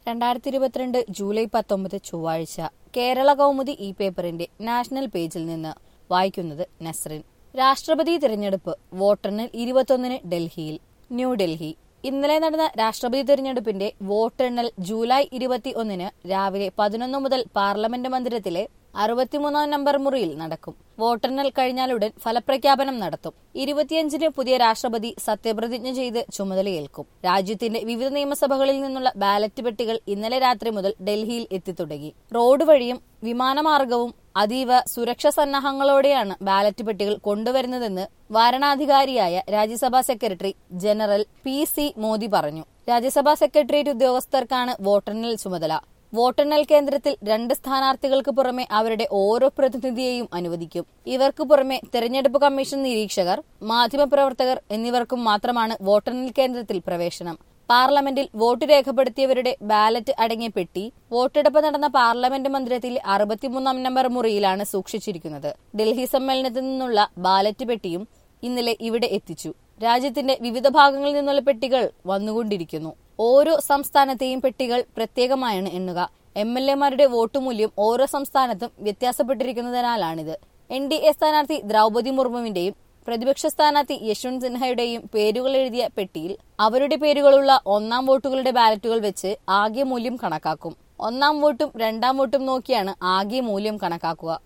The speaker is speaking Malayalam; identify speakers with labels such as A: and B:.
A: രണ്ടായിരത്തി ഇരുപത്തിരണ്ട് ജൂലൈ പത്തൊമ്പത് ചൊവ്വാഴ്ച കേരള കൗമുദി ഈ പേപ്പറിന്റെ നാഷണൽ പേജിൽ നിന്ന് വായിക്കുന്നത് നസ്രിൻ രാഷ്ട്രപതി തിരഞ്ഞെടുപ്പ് വോട്ടെണ്ണൽ ഇരുപത്തൊന്നിന് ഡൽഹിയിൽ ന്യൂഡൽഹി ഇന്നലെ നടന്ന രാഷ്ട്രപതി തിരഞ്ഞെടുപ്പിന്റെ വോട്ടെണ്ണൽ ജൂലൈ ഇരുപത്തി ഒന്നിന് രാവിലെ പതിനൊന്ന് മുതൽ പാർലമെന്റ് മന്ദിരത്തിലെ അറുപത്തിമൂന്നാം നമ്പർ മുറിയിൽ നടക്കും വോട്ടെണ്ണൽ കഴിഞ്ഞാലുടൻ ഫലപ്രഖ്യാപനം നടത്തും ഇരുപത്തിയഞ്ചിന് പുതിയ രാഷ്ട്രപതി സത്യപ്രതിജ്ഞ ചെയ്ത് ചുമതലയേൽക്കും രാജ്യത്തിന്റെ വിവിധ നിയമസഭകളിൽ നിന്നുള്ള ബാലറ്റ് പെട്ടികൾ ഇന്നലെ രാത്രി മുതൽ ഡൽഹിയിൽ എത്തിത്തുടങ്ങി റോഡ് വഴിയും വിമാനമാർഗവും അതീവ സുരക്ഷാ സന്നാഹങ്ങളോടെയാണ് ബാലറ്റ് പെട്ടികൾ കൊണ്ടുവരുന്നതെന്ന് വാരണാധികാരിയായ Rajya Sabha secretary general P C Modi പറഞ്ഞു രാജ്യസഭാ സെക്രട്ടേറിയറ്റ് ഉദ്യോഗസ്ഥർക്കാണ് വോട്ടെണ്ണൽ ചുമതല വോട്ടെണ്ണൽ കേന്ദ്രത്തിൽ രണ്ട് സ്ഥാനാർത്ഥികൾക്ക് പുറമെ അവരുടെ ഓരോ പ്രതിനിധിയെയും അനുവദിക്കും ഇവർക്ക് പുറമെ തെരഞ്ഞെടുപ്പ് കമ്മീഷൻ നിരീക്ഷകർ മാധ്യമപ്രവർത്തകർ എന്നിവർക്കും മാത്രമാണ് വോട്ടെണ്ണൽ കേന്ദ്രത്തിൽ പ്രവേശനം പാർലമെന്റിൽ വോട്ട് രേഖപ്പെടുത്തിയവരുടെ ബാലറ്റ് അടങ്ങിയ പെട്ടി വോട്ടെടുപ്പ് നടന്ന പാർലമെന്റ് മന്ദിരത്തിൽ അറുപത്തിമൂന്നാം നമ്പർ മുറിയിലാണ് സൂക്ഷിച്ചിരിക്കുന്നത് ഡൽഹി സമ്മേളനത്തിൽ നിന്നുള്ള ബാലറ്റ് പെട്ടിയും ഇന്നലെ ഇവിടെ എത്തിച്ചു രാജ്യത്തിന്റെ വിവിധ ഭാഗങ്ങളിൽ നിന്നുള്ള പെട്ടികൾ വന്നുകൊണ്ടിരിക്കുന്നു ഓരോ സംസ്ഥാനത്തെയും പെട്ടികൾ പ്രത്യേകമായാണ് എണ്ണുക എം എൽ എമാരുടെ വോട്ട് മൂല്യം ഓരോ സംസ്ഥാനത്തും വ്യത്യാസപ്പെട്ടിരിക്കുന്നതിനാലാണിത് എൻ ഡി എ സ്ഥാനാർത്ഥി ദ്രൗപതി മുർമുവിന്റെയും പ്രതിപക്ഷ സ്ഥാനാർത്ഥി യശ്വന്ത് സിൻഹയുടെയും പേരുകൾ എഴുതിയ പെട്ടിയിൽ അവരുടെ പേരുകളുള്ള ഒന്നാം വോട്ടുകളുടെ ബാലറ്റുകൾ വെച്ച് ആകെ മൂല്യം കണക്കാക്കും ഒന്നാം വോട്ടും രണ്ടാം വോട്ടും നോക്കിയാണ് ആകെ മൂല്യം കണക്കാക്കുക